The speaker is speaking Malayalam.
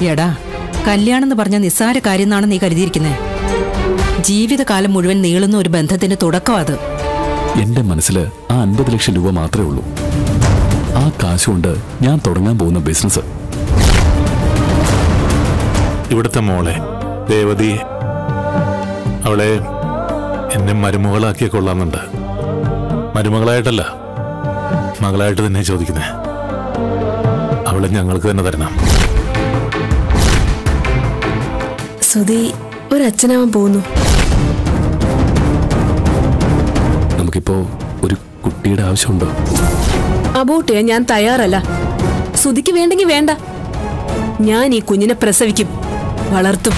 എടാ കല്യാണം എന്ന് പറഞ്ഞ നിസ്സാര കാര്യം എന്നാണ് നീ കരുതിയിരിക്കുന്നത് ജീവിതകാലം മുഴുവൻ നീളുന്ന ഒരു ബന്ധത്തിന് തുടക്കം അത് എന്റെ മനസ്സിൽ ആ അൻപത് ലക്ഷം രൂപ മാത്രമേ ഉള്ളൂ ആ കാശ് കൊണ്ട് ഞാൻ തുടങ്ങാൻ പോകുന്ന ബിസിനസ് ഇവിടുത്തെ മോളെ ദേവതി അവളെ എന്നെ മരുമകളാക്കിയ കൊള്ളാമെന്നുണ്ട് മരുമകളായിട്ടല്ല മകളായിട്ട് തന്നെ ചോദിക്കുന്നേ അവളെ ഞങ്ങൾക്ക് തന്നെ തരണം സുധി ഒരച്ഛനാവാൻ പോകുന്നു നമുക്കിപ്പോ ഒരു കുട്ടിയുടെ ആവശ്യമുണ്ടോ അബോട്ട് ചെയ്യാൻ ഞാൻ തയ്യാറല്ല സുധിക്ക് വേണ്ടെങ്കിൽ വേണ്ട ഞാൻ ഈ കുഞ്ഞിനെ പ്രസവിക്കും വളർത്തും